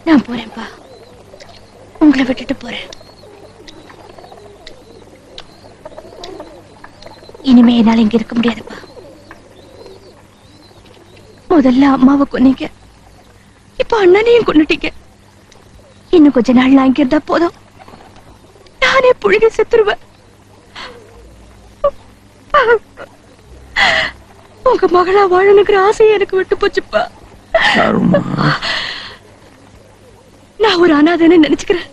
நான் போறேன்ப்பா உங்களை விட்டுட்டு போறேன் இனிமே என்னால இங்க இருக்க முடியாதுப்பா முதல்ல அம்மாவை கொன்னீங்க இப்ப அண்ணனையும் கொன்னுட்டீங்க இன்னும் கொஞ்ச நாள் நான் இங்க இருந்தா போதும் நானே புழுகி செத்துருவேன் உங்க மகளா வாழணுங்கிற ஆசையை எனக்கு விட்டு போச்சுப்பா அருமா நான் ஒரு அனாதைன்னு நினைச்சுக்கிறேன்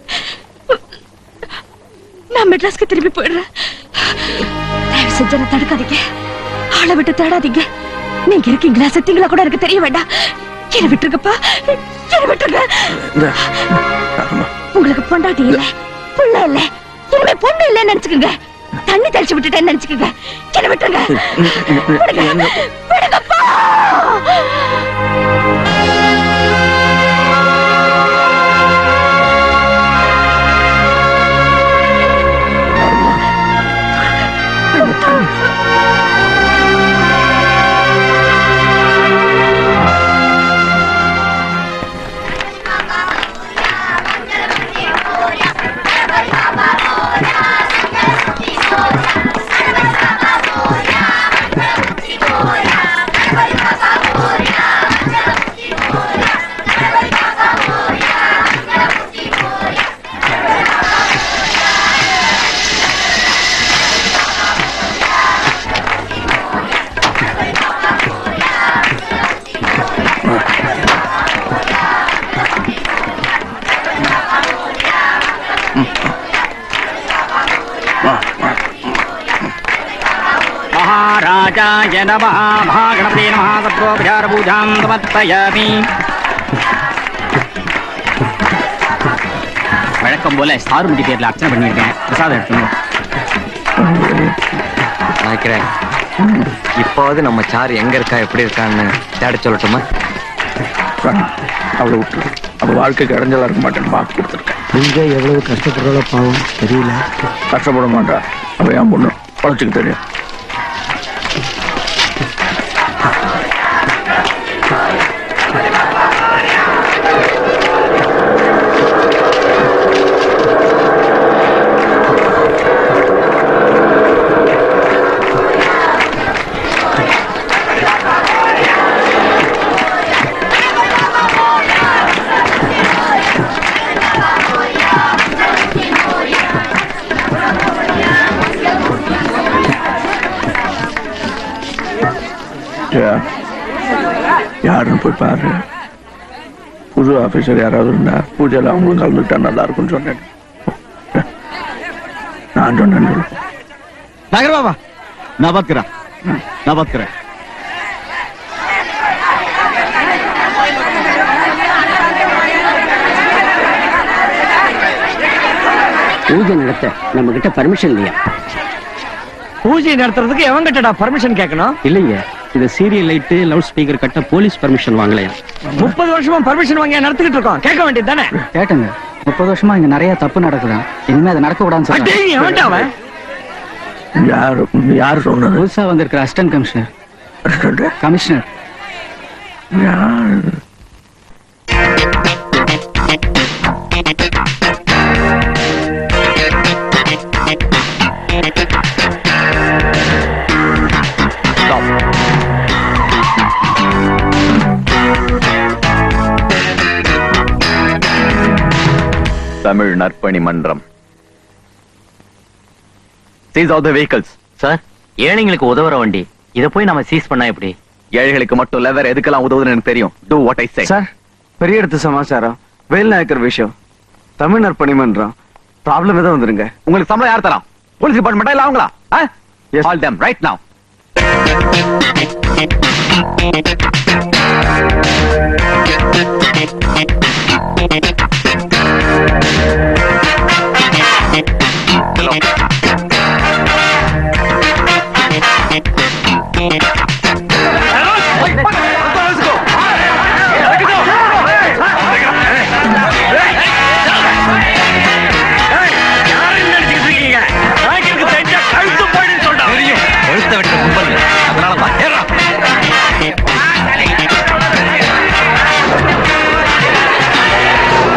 நான் மெட்ராஸ்க்கு திரும்பி போயிடுறேன் தயவு செஞ்சு என்னை தடுக்காதீங்க ஆளை விட்டு தேடாதீங்க நீங்க இருக்கீங்களா செத்தீங்களா கூட எனக்கு தெரிய வேண்டாம் என்ன விட்டுருங்கப்பா என்ன விட்டுருங்க இந்த அருமா உங்களுக்கு பொண்டாட்டி இல்ல புள்ள இல்ல இனிமே பொண்ணு இல்லைன்னு நினைச்சுக்கோங்க தண்ணி தெளிச்சு விட்டுட்டேன்னு நினைச்சுக்கோங்க என்ன விட்டுருங்க விடுங்க விடுங்கப்பா महाराजाय नमः महागणपते नमः सर्वोपचारपूजां समर्पयामि வழக்கம் போல சாருமதி பேர்ல அர்ச்சனை பண்ணியிருக்கேன் பிரசாதம் எடுத்துணும் நினைக்கிறேன் இப்போவது நம்ம சார் எங்க இருக்கா எப்படி இருக்கான்னு தேட சொல்லட்டுமா அவளை விட்டு அவள் வாழ்க்கைக்கு இடைஞ்சலா இருக்க மாட்டேன்னு வாக்கு கொடுத்துருக்கேன் நீங்க எவ்வளவு கஷ்டப்படுறாளோ பாவம் தெரியல கஷ்டப்பட மாட்டா அவள் என் பொண்ணு பழச்சுக்கு தெரியும் ஜெயா, யாருன்னு போய் பாரு புது ஆபீசர் யாராவது இருந்தா பூஜையில் அவங்களும் கலந்துக்கிட்டா நல்லா இருக்கும்னு சொன்னேன் நான் சொன்னேன்னு சொல்லு. नागर बाबा ना बात करा ना बात करा பூஜை நடத்த நம்ம கிட்ட பர்மிஷன் இல்லையா பூஜை நடத்துறதுக்கு எவன் கிட்டடா பர்மிஷன் கேட்கணும் இல்லைங்க இது சீரியல் லைட்டு லவுட் ஸ்பீக்கர் கட்ட போலீஸ் பர்மிஷன் வாங்கலையா முப்பது வருஷமா பர்மிஷன் வாங்கி நடத்திக்கிட்டு இருக்கோம் கேட்க வேண்டியது தானே கேட்டங்க முப்பது வருஷமா இங்க நிறைய தப்பு நடக்குதான் இனிமே அதை நடக்க கூடாதுன்னு எவன்டா அவன் யாரு யாரு சொன்னது புதுசா வந்திருக்கிற அசிஸ்டன்ட் கமிஷனர் Assistant? கமிஷனர் யாரு தமிழ் நற்பணி மன்றம் seize of the vehicles sir ஏழைங்களுக்கு உதவுற வண்டி இத போய் நம்ம சீஸ் பண்ணா எப்படி ஏழைகளுக்கு மட்டும் இல்ல வேற எதுக்கெல்லாம் உதவுதுன்னு எனக்கு தெரியும் do what I say sir பெரிய இடத்து சமாச்சாரம் வேல் நாயக்கர் விஷயம் தமிழ் நற்பணிமன்றம் ப்ராப்ளம் எதாவது வந்துருங்க உங்களுக்கு சம்பளம் யார் தரான் போலீஸ் டிபார்ட்மெண்டா இல்ல அவங்களா Yes. All them right now எழுத்த வெட்ட கும்பல் அதனால தான் ஏறா ஆ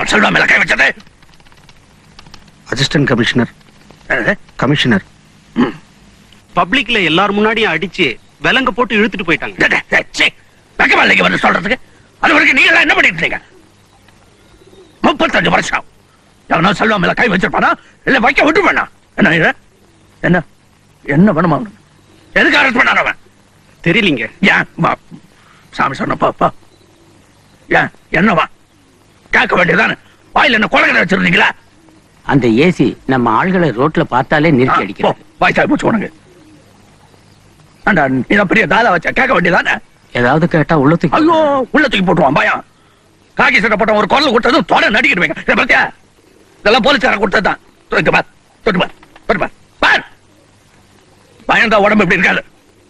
செல்வா மேல கை வச்சது அசிஸ்டன்ட் கமிஷனர் என்னது? கமிஷனர் பப்ளிக்ல எல்லார் முன்னாடியும் அடிச்சு விலங்க போட்டு இழுத்துட்டு போயிட்டாங்க டே, டே, டே, சீ. வெக்கமா இல்லைங்க வந்து சொல்றதுக்கு அது வரைக்கும் நீங்க எல்லாம் என்ன பண்ணிட்டு இருந்தீங்க முப்பத்தஞ்சு வருஷம் எவனோ செல்வா மேல கை வச்சிருப்பானா இல்ல வைக்க விட்டு வேணா என்ன இது என்ன என்ன பண்ணுமா அவனுக்கு எதுக்கு அரெஸ்ட் பண்ணான் அவன் தெரியலீங்க ஏன் வா சாமி சொன்னப்பா பா ஏன் என்னவா கேட்க வேண்டியதானே வாயில என்ன கொலகடை வச்சிருந்தீங்களா அந்த ஏசி நம்ம ஆள்களை ரோட்ல பார்த்தாலே நிறுத்தி அடிக்கிறாரு வாய்க்காய் போச்சு உனக்கு ஆண்டா நீ தான் பெரிய தாதா வச்ச கேட்க வேண்டியதானே ஏதாவது கேட்டா உள்ளத்துக்கு ஐயோ உள்ள தூக்கி போட்டுவான் பயம் காக்கி சட்டை போட்ட ஒரு குரல் விட்டதும் தொட நடிக்கிடுவீங்க இதை பார்த்தியா இதெல்லாம் போலீஸ்காரன் கொடுத்ததுதான் தொட்டு பார் தொட்டு பார் தொட்டு பார் பார் பயந்தா உடம்பு இப்படி இருக்காது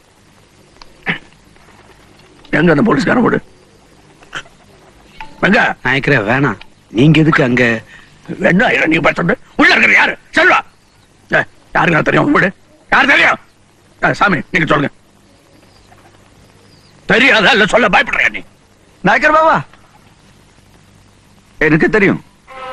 எங்க அந்த போலீஸ்காரன் விடு எங்க நாயக்கரே வேணாம் நீங்க எதுக்கு அங்க என்ன ஆயிரம் நீங்க பேசுறது உள்ள இருக்கிற யாரு செல்வா ஏய், யாருங்க தெரியும் விடு யார் தெரியும் ஏய், சாமி நீங்க சொல்லுங்க தெரியாதா இல்ல சொல்ல பயப்படுறியா நீ நாயக்கர் பாபா எனக்கு தெரியும்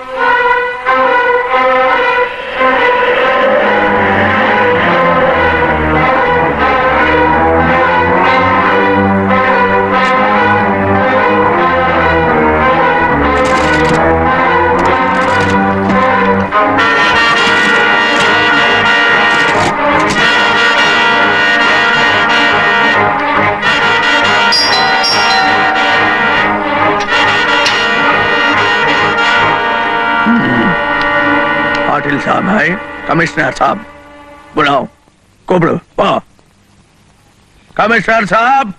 पाटिल साहब है कमिश्नर साहब बुलाओ कोबड़ो वाह कमिश्नर साहब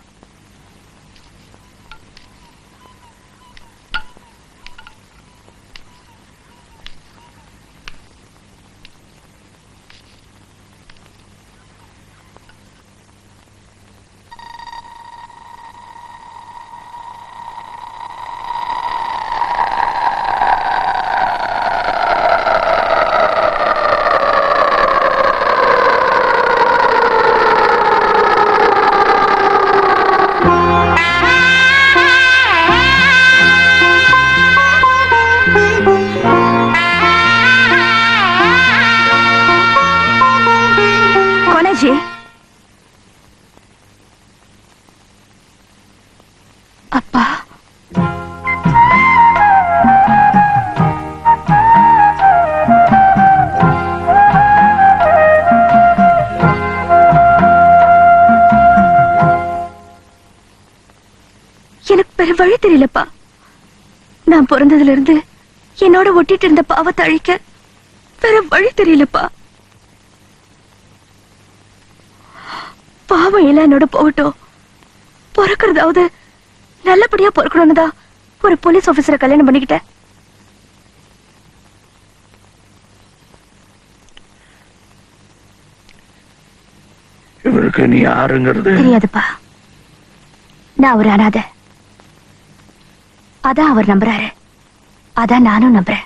कौन है जी அப்பா எனக்கு வேற வழி தெரியலப்பா நான் பிறந்ததுல இருந்து என்னோட ஒட்டிட்டு இருந்த பாவத்தை அழிக்க வேற வழி தெரியலப்பா பாவம் எல்லாம் என்னோட போகட்டும் பிறக்கிறதாவது நல்லபடியா பிறக்கணும்னு தான் ஒரு போலீஸ் ஆபீசரை கல்யாணம் பண்ணிக்கிட்டேன் இவருக்கு நீ யாருங்கிறது தெரியாதுப்பா நான் ஒரு அனாதை அதான் அவர் நம்புறாரு அதான் நானும் நம்புறேன்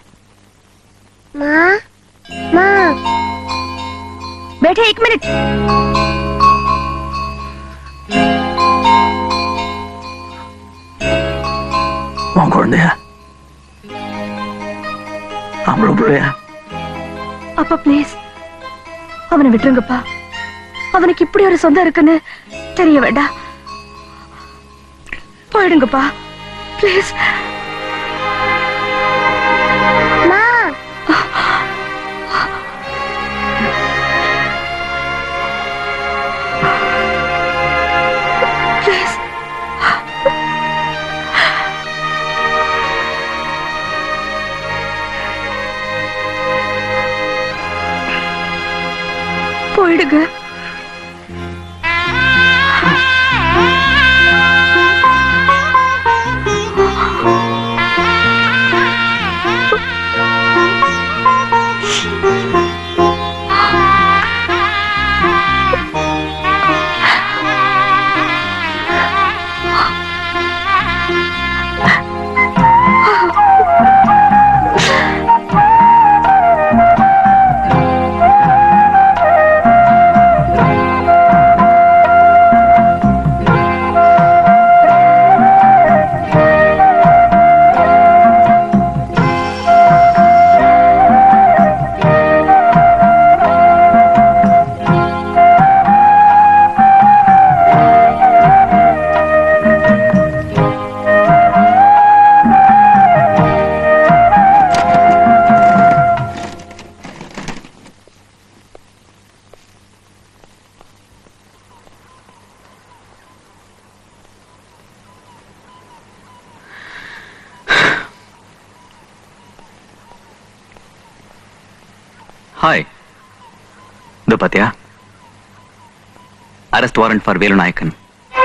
बेटे एक मिनट உன் குழந்தையா அவ்வளவு பிள்ளையா அப்பா ப்ளீஸ் அவனை விட்டுருங்கப்பா அவனுக்கு இப்படி ஒரு சொந்தம் இருக்குன்னு தெரிய வேண்டாம் போயிடுங்கப்பா ப்ளீஸ் ப்ளீஸ் போயிடுங்க ஹாய் இது பாத்தியா arrest warrant for Velunayakkan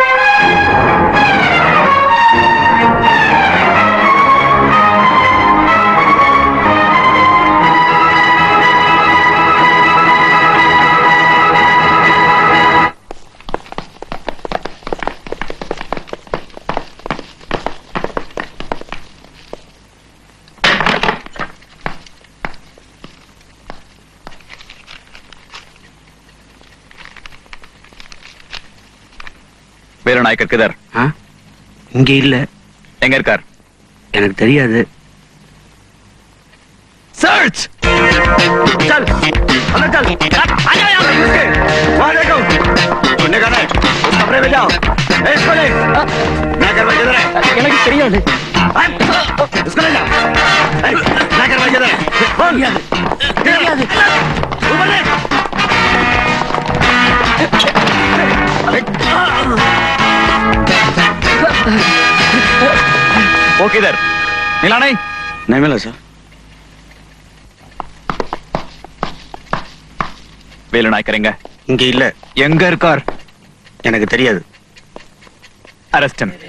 Velunayakkar கிதர் ஆ? இங்க இல்ல எங்க இருக்கார் எனக்கு தெரியாது सर्च चल अंदर चल आ जाओ यहाँ पे उसके वहाँ देखो सुनने का नहीं उस कमरे में जाओ ए, इसको ले मैं कर भाई किधर है எனக்கு தெரியாது आए, इसको ले जाओ ए, मैं कर भाई किधर है बोल தெரியாது ऊपर ले ஓ கிதர் நிலானை नहीं मिला सर வேலுநாயக்கர் எங்க இங்க இல்ல எங்க இருக்கார் எனக்கு தெரியாது अरेस्ट हिम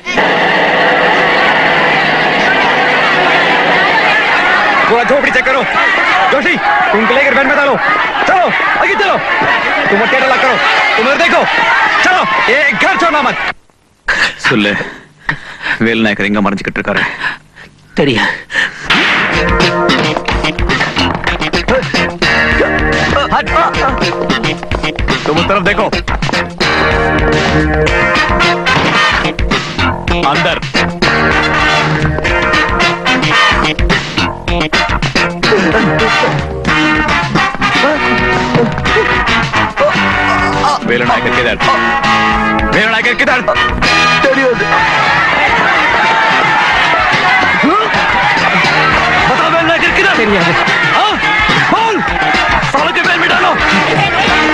पूरा झोपड़ी चेक करो जोशी तुमको लेकर वैन में डालो चलो आगे चलो तुम टेढ़ा लग करो तुम उधर देखो चलो ये घर छोड़ना मत சொல்லு வேலுநாயக்கர் எங்க மறைஞ்சுக்கிட்டு இருக்காரு தெரியாது तुम उस तरफ देखो अंदर வேலுநாயக்கர் கிதர் வேலுநாயக்கர் கிதர் बताओ वेलनायकर किधर தெரியாது हाँ बोल सालों के बेल में डालो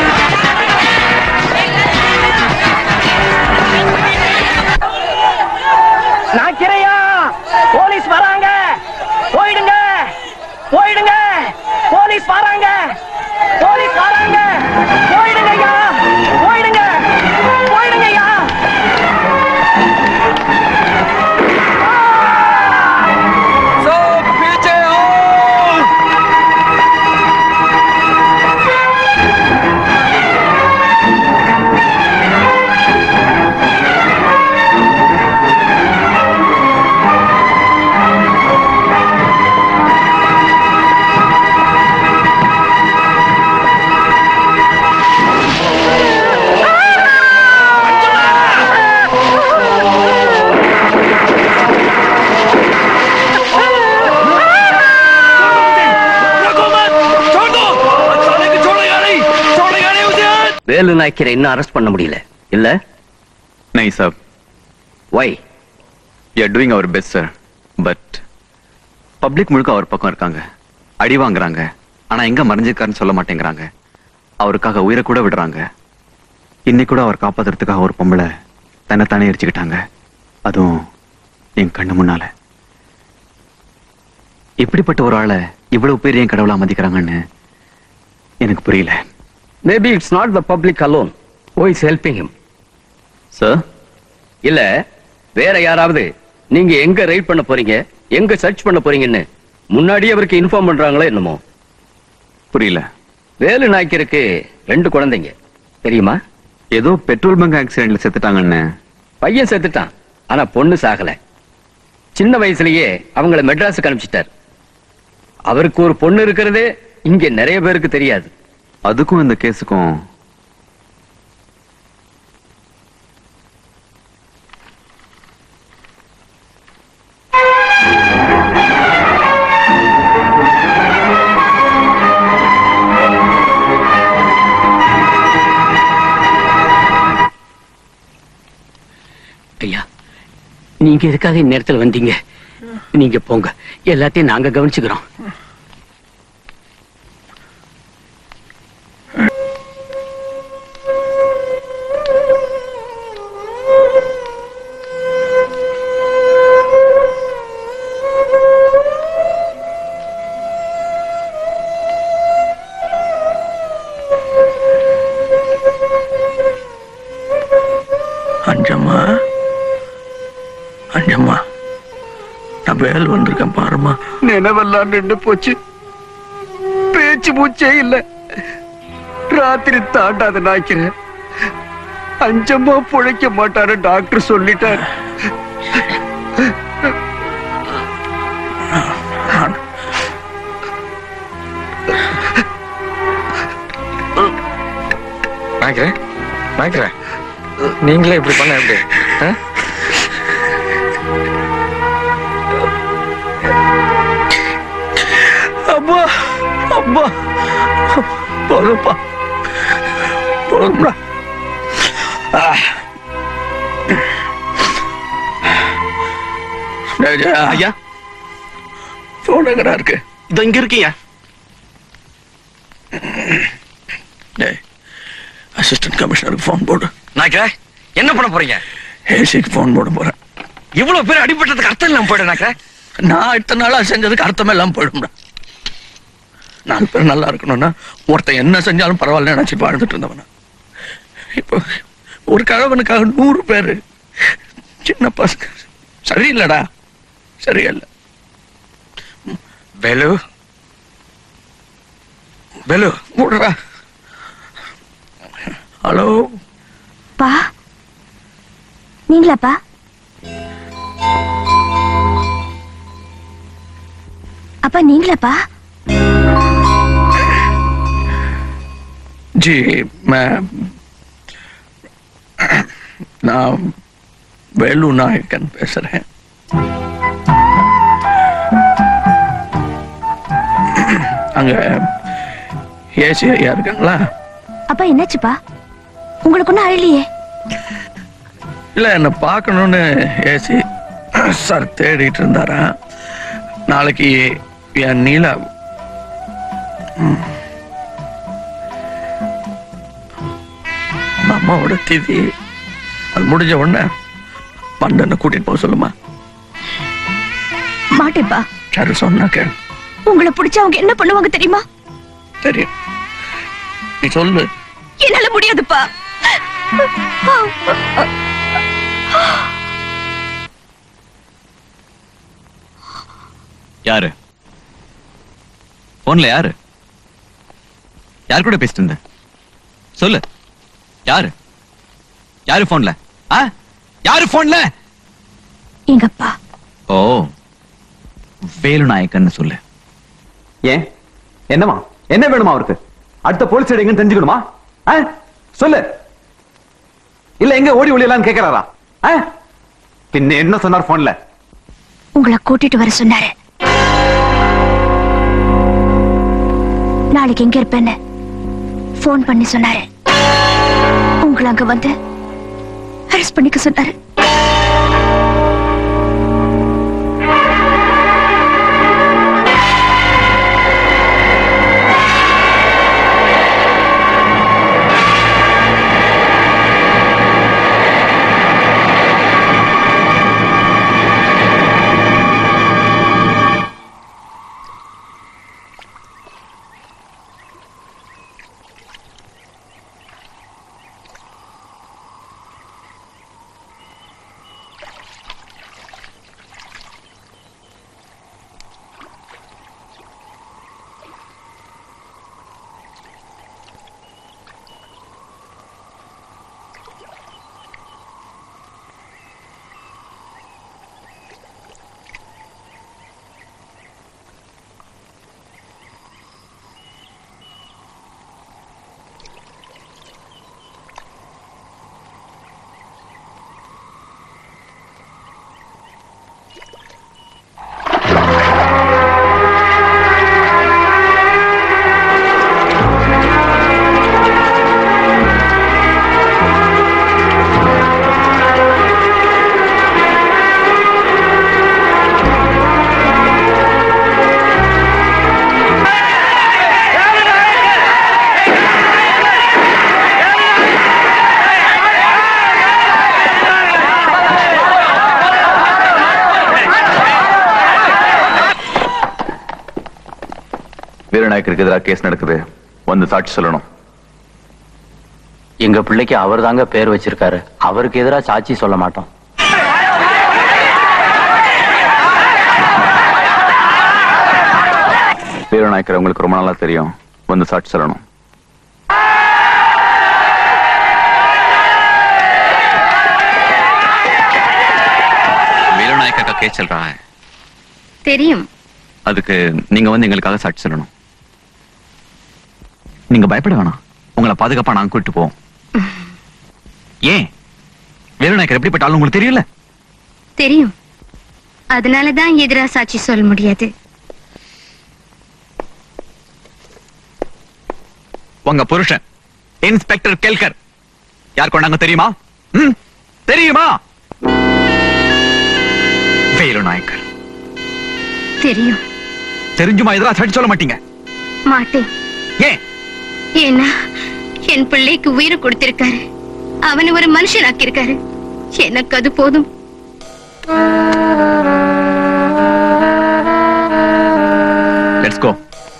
நாக்கிரையா போலீஸ் வராங்க போயிடுங்க போயிடுங்க போலீஸ் வராங்க போலீஸ் வராங்க போயிடுங்க ஐயா போயிடுங்க போயிடுங்க ஐயா सब पीछे हो रखो मत छोड़ दो साले को छोड़ेगा नहीं छोड़ेगा नहीं उसे வேலு நாய்க்கரை இன்னும் அரெஸ்ட் பண்ண முடியல இல்ல नहीं साहब why you are doing our best sir but public முழுக்க அவர் பக்கம் இருக்காங்க அடி வாங்குறாங்க ஆனா எங்க மறைஞ்சிருக்காருன்னு சொல்ல மாட்டேங்கிறாங்க அவருக்காக உயிரை கூட விடுறாங்க இன்னைக்கு கூட அவர் காப்பாத்துறதுக்காக ஒரு பொம்பளை தன்னைத்தானே எரிச்சுக்கிட்டாங்க அதுவும் என் கண்ணு முன்னால இப்படிப்பட்ட ஒரு ஆளை இவ்வளவு பேர் ஏன் கடவுளா மதிக்கிறாங்கன்னு எனக்கு புரியல maybe it's not the public alone who is helping him sir இல்ல வேற யாராவது நீங்க எங்க ரைட் பண்ண போறீங்க எங்க சர்ச் பண்ண போறீங்கன்னு முன்னாடியே அவருக்கு இன்ஃபார்ம் பண்றாங்களோ என்னமோ புரியல வேலு நாய்க்கருக்கு ரெண்டு குழந்தைங்க தெரியுமா ஏதோ பெட்ரோல் பங்க் ஆக்சிடென்ட்ல செத்துட்டாங்கன்னு பையன் செத்துட்டான் ஆனா பொண்ணு சாகல சின்ன வயசுலயே அவங்கள மெட்ராஸுக்கு அனுப்பிச்சிட்டார் அவருக்கு ஒரு பொண்ணு இருக்கிறதே இங்க நிறைய பேருக்கு தெரியாது அதுக்கும் இந்த கேஸுக்கும் ஐயா நீங்க எதுக்காக இந்நேரத்துல வந்தீங்க நீங்க போங்க எல்லாத்தையும் நாங்க கவனிச்சுக்கிறோம் நான் வேல் வந்திருக்கேன் பாருமா நினைவெல்லாம் நின்று போச்சு பேச்சு மூச்சே இல்ல ராத்திரி தாண்டாத நாய்க்கிறேன் அஞ்சமா புழைக்க மாட்டாரு டாக்டர் சொல்லிட்டார் நாய்க்கிறேன் நாய்க்கிறேன் நீங்களே இப்படி பண்ண எப்படி ஆ? அப்பா அப்பா போதும்ப்பா போதும்டா ஆ. டேய் ஜெயா, ஐயா phone எங்கடா இருக்கு இதோ இங்க இருக்கியா டேய் அசிஸ்டன்ட் கமிஷனருக்கு ஃபோன் போடு நாய்க்கிறேன் என்ன பண்ண போறீங்க ஏசிக்கு ஃபோன் போட போறேன் இவ்வளவு பேர் அடிபட்டதுக்கு அர்த்தம் இல்லாம போயிடு நாய்க்கிறேன் நான் இத்தனை நாளா செஞ்சதுக்கு அர்த்தமே இல்லாம போயிடும்டா நாலு பேர் நல்லா இருக்கணும்னா ஒருத்தன் என்ன செஞ்சாலும் பரவாயில்ல நினைச்சு வாழ்ந்துட்டு இருந்தவன இப்போ ஒரு கழவனுக்காக நூறு பேர் சின்ன பசங்க சரியில்லடா சரியில்லை வேலு வேலு விடுறா ஹலோ பா நீங்களாப்பா அப்பா நீங்களாப்பா ஜி மேம் நான் வேலு நாயக்கன் பேசுறேன் அங்க ஏசி ஐயா இருக்காங்களா அப்பா என்னாச்சுப்பா உங்களுக்கு ஒன்றும் அழலையே இல்ல என்ன பார்க்கணும்னு ஏசி சார் தேடிட்டு இருந்தாராம் நாளைக்கு என் நீலா ம். அம்மாவோட திதி அது முடிஞ்ச உடனே மண்டனை கூட்டிட்டு போக சொல்லுமா மாட்டேப்பா சரி சொன்னா கேளு உங்களை பிடிச்சா அவங்க என்ன பண்ணுவாங்க தெரியுமா தெரியும் நீ சொல்லு என்னால முடியாதுப்பா யாரு போன்ல யாரு யார் கூட பேசிட்டு இருந்த சொல்லு யாரு யாரு போன்ல ஆ யாரு போன்ல எங்க அப்பா ஓ வேலு நாயக்கன்னு சொல்லு ஏன் என்னமா என்ன வேணுமா அவருக்கு அடுத்த போலீஸ் எங்கன்னு தெரிஞ்சுக்கணுமா ஆ? சொல்லு இல்ல எங்க ஓடி ஒளியலாம்னு கேக்குறாரா ஆ? பின்ன என்ன சொன்னார் போன்ல உங்களை கூட்டிட்டு வர சொன்னாரு நாளைக்கு எங்க இருப்பேன்னு ஃபோன் பண்ணி சொன்னாரு உங்களை அங்க வந்து அரெஸ்ட் பண்ணிக்க சொன்னாரு வீரநாயக்கருக்கு எதிராக கேஸ் நடக்குது வந்து சாட்சி சொல்லணும் எங்க பிள்ளைக்கு அவர் தாங்க பேர் வச்சிருக்காரு அவருக்கு எதிரா சாட்சி சொல்ல மாட்டோம் வீரநாயக்கர் உங்களுக்கு ரொம்ப நாளா தெரியும் வந்து சாட்சி சொல்லணும் வீரநாயக்கர் का केस चल रहा है தெரியும் அதுக்கு நீங்க வந்து எங்களுக்காக சாட்சி சொல்லணும் நீங்க பயப்பட வேணாம் உங்களை பாதுகாப்பா நாங்க கூட்டிட்டு போவோம் ஏன் வீரநாயக்கர் எப்படிப்பட்ட ஆளு உங்களுக்கு தெரியல தெரியும் அதனாலதான் எதிரா சாட்சி சொல்ல முடியாது உங்க புருஷன் இன்ஸ்பெக்டர் கேல்கர் யார் கொண்டாங்க தெரியுமா ம்? தெரியுமா வீரநாயக்கர் தெரியும் தெரிஞ்சுமா இதெல்லாம் சாட்சி சொல்ல மாட்டீங்க மாட்டேன் ஏன் ஏன்னா என் பிள்ளைக்கு உயிரை கொடுத்திருக்காரு அவனை ஒரு மனுஷனாக்கியிருக்காரு எனக்கு அது போதும் லெட்ஸ் கோ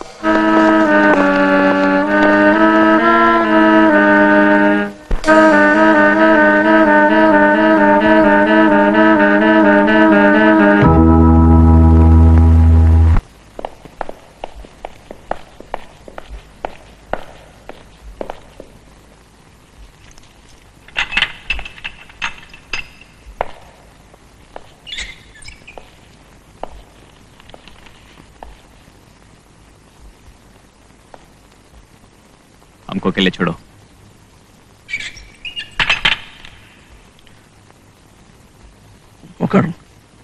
हमको अकेले छोड़ो உட்காரும்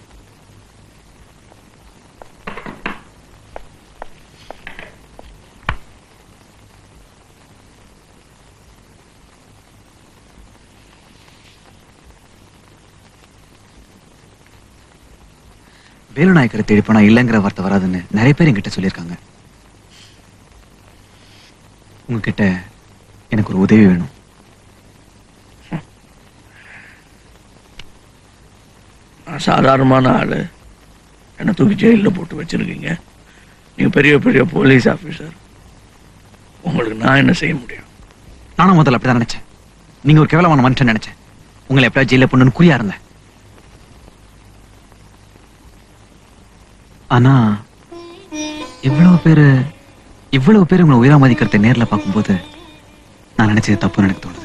வேலுநாயக்கரை தேடி போனா இல்லைங்கிற வார்த்தை வராதுன்னு நிறைய பேர் என்கிட்ட சொல்லியிருக்காங்க உங்ககிட்ட எனக்கு ஒரு உதவி வேணும் நான் சாதாரணமான ஆளு என்னை தூக்கி ஜெயிலில் போட்டு வச்சிருக்கீங்க நீங்க பெரிய பெரிய போலீஸ் ஆபீசர் உங்களுக்கு நான் என்ன செய்ய முடியும் நானும் முதல்ல அப்படிதான் நினைச்சேன் நீங்க ஒரு கேவலமான மனுஷன் நினைச்சேன் உங்களை எப்படியா ஜெயில பொண்ணுன்னு குறியா இருந்தேன் ஆனா இவ்வளவு பேரு இவ்வளவு பேர் உங்களை உயிரா மதிக்கிறத நேர்ல பார்க்கும்போது நான் நினைச்சது தப்புன்னு எனக்கு தோணுது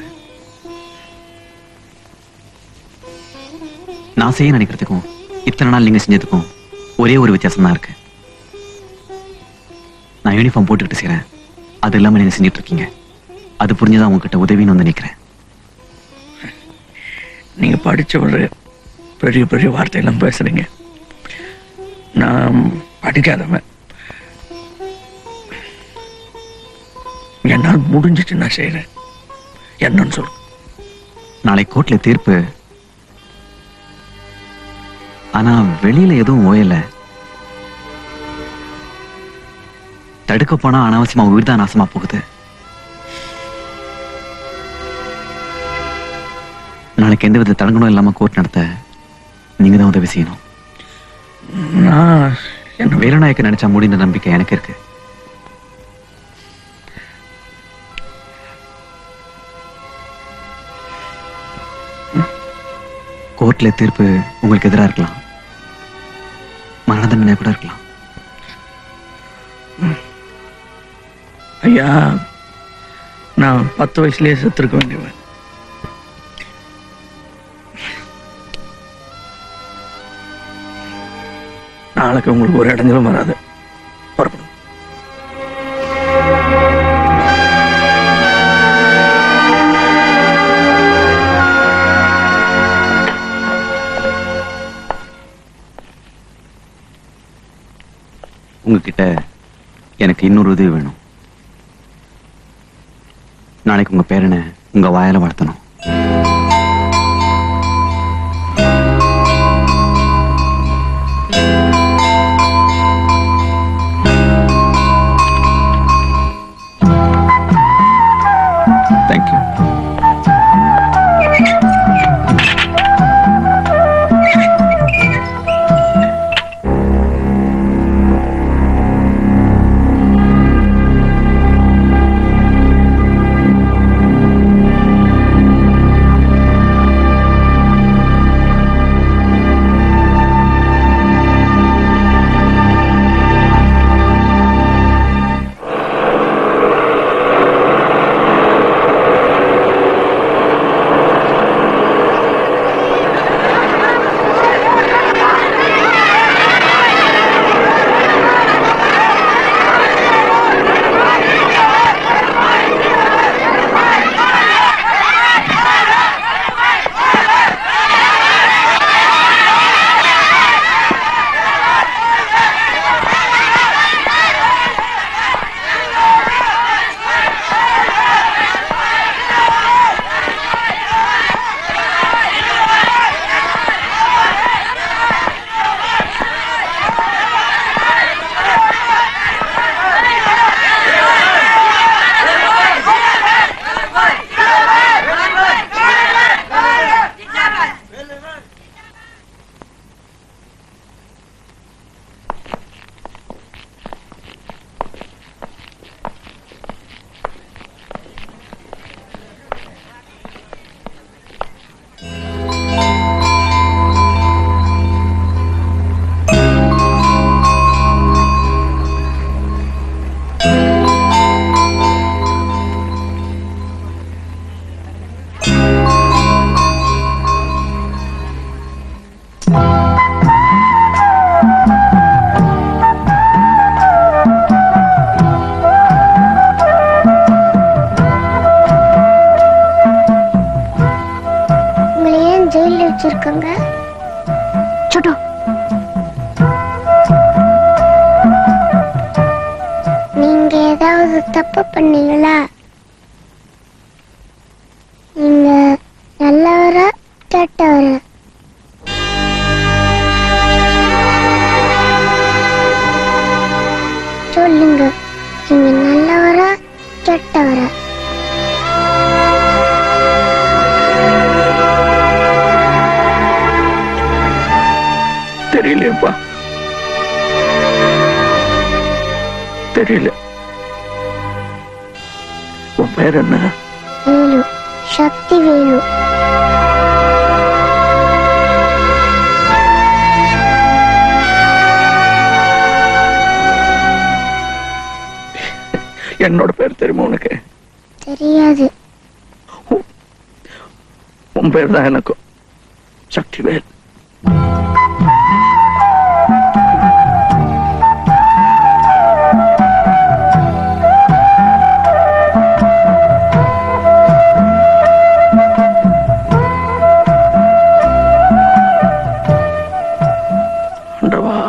நான் செய்ய நினைக்கிறதுக்கும் இத்தனை நாள் நீங்க செஞ்சதுக்கும் ஒரே ஒரு வித்தியாசம் தான் இருக்கு நான் யூனிஃபார்ம் போட்டுக்கிட்டு செய்றேன் அது இல்லாம நீங்க செஞ்சுட்டு இருக்கீங்க அது புரிஞ்சுதான் உங்ககிட்ட உதவின்னு வந்து நிக்கிறேன் நீங்க படிச்சவர் பெரிய பெரிய வார்த்தையெல்லாம் பேசுறீங்க நான் படிக்காதவன் என்னால் முடிஞ்சிட்டு நான் செய்யறேன் என்னன்னு சொல்லு நாளை கோர்ட்ல தீர்ப்பு ஆனா வெளியில எதுவும் ஓயல தடுக்க போனா அனாவசியமா உயிர் தான் நாசமா போகுது நாளைக்கு எந்த வித தடங்கணும் இல்லாம கோர்ட் நடத்த நீங்க தான் உதவி செய்யணும் நான் என்ன வீரநாயக்க நினைச்சா முடிந்த நம்பிக்கை எனக்கு இருக்கு கோர்ட்ல தீர்ப்பு உங்களுக்கு எதிரா இருக்கலாம் மரண தண்டனை கூட இருக்கலாம் ஐயா நான் பத்து வயசுலயே செத்துருக்க வேண்டியவன் நாளைக்கு உங்களுக்கு ஒரு இடைஞ்சலும் வராது புறப்படும் உங்ககிட்ட எனக்கு இன்னொரு உதவி வேணும் நாளைக்கு உங்க பேரனை உங்க வாயால வளர்த்தணும் தேங்க்யூ வச்சிருக்கங்க छोटो நீங்க ஏதாவது தப்பு பண்ணீங்களா நீங்க நல்லவரா கெட்டவரா சொல்லுங்க நீங்க நல்லவரா கெட்டவரா தெரியலையப்பா தெரியல உன் பேர் என்ன வேலு சக்தி வேலு என்னோட பேர் தெரியுமா உனக்கு தெரியாது உன் பேர் தான் எனக்கும் சக்திவேல் ஆண்டவா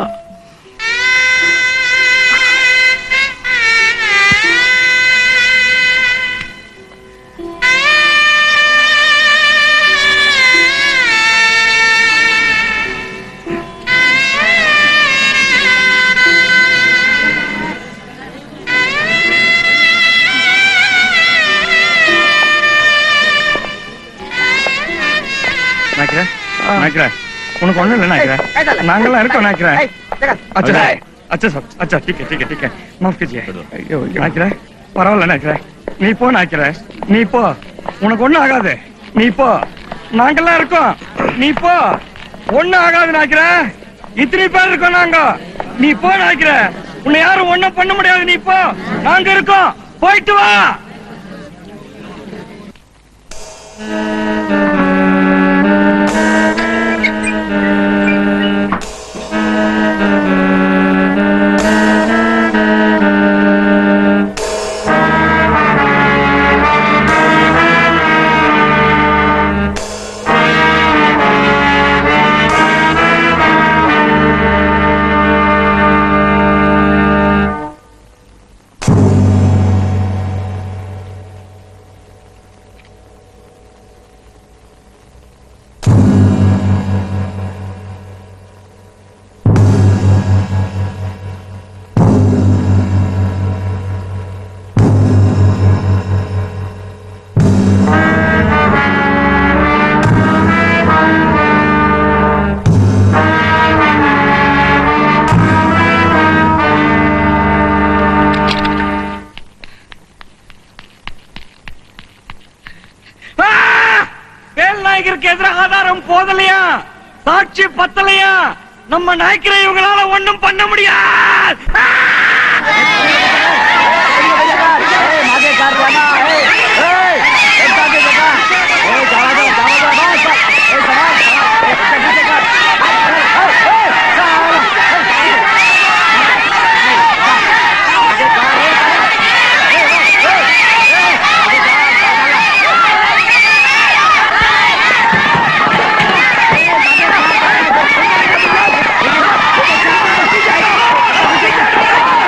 நாய்க்கிறேன் நாய்க்கிறேன் உனக்கு ஒண்ணும் இல்லை நாய்க்கிறேன் நாங்கெல்லாம் இருக்கோம் நாய்க்கிறேன் अच्छा अजय। अच्छा सब अच्छा ठीक है ठीक है ठीक है माफ कीजिए நாய்க்கிறேன் பரவாயில்ல நாய்க்கிறேன் நீ போ நாய்க்கிறேன் நீ போ உனக்கு ஒண்ணும் ஆகாது நீ போ நாங்கெல்லாம் இருக்கோம் நீ போ ஒண்ணும் ஆகாது நாய்க்கிறேன் இத்தனை பேர் இருக்கோம் நாங்க நீ போ நாய்க்கிறேன் உன்னை யாரும் ஒண்ணும் பண்ண முடியாது நீ போ நாங்க இருக்கோம் போயிட்டு வா வேல் நாயகருக்கு எதிராக ஆதாரம் போதலையா சாட்சி பத்தலையா நம்ம நாய்க்கிற இவங்களால ஒண்ணும் பண்ண முடியாது Hey!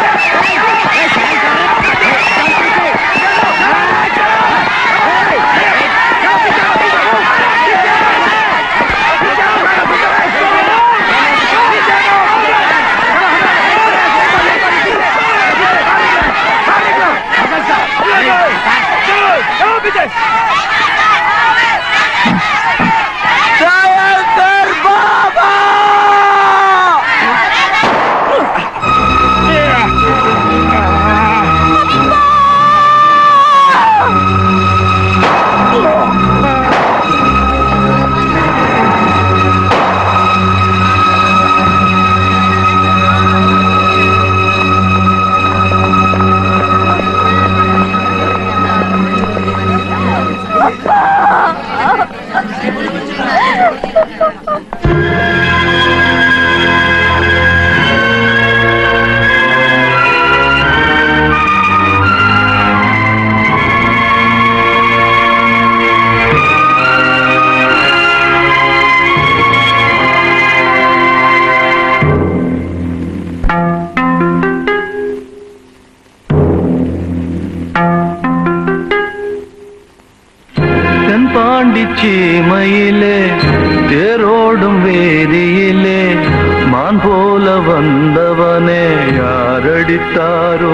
சீமையிலே தேரோடும் வேதியிலே மான் போல வந்தவனே யாரடித்தாரோ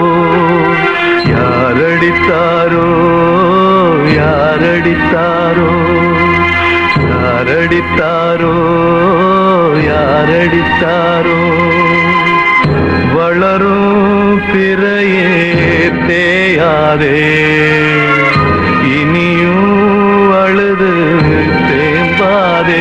யாரடித்தாரோ யாரடித்தாரோ யாரடித்தாரோ யாரடித்தாரோ வளரும் பிறையே தேயாதே இனியும் அழுது தேம்பாதே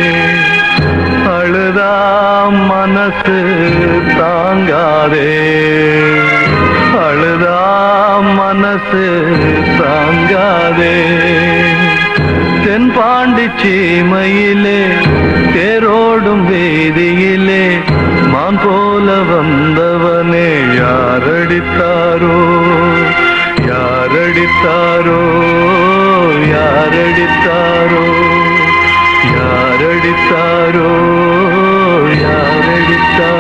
அழுதா மனசு தாங்காதே அழுதா மனசு தாங்காதே தென்பாண்டி சீமையிலே தேரோடும் வேதியிலே மான் போல வந்தவனே யாரடித்தாரோ யாரடித்தாரோ யாரடித்தாரோ யாரடித்தாரோ யாரடித்தாரோ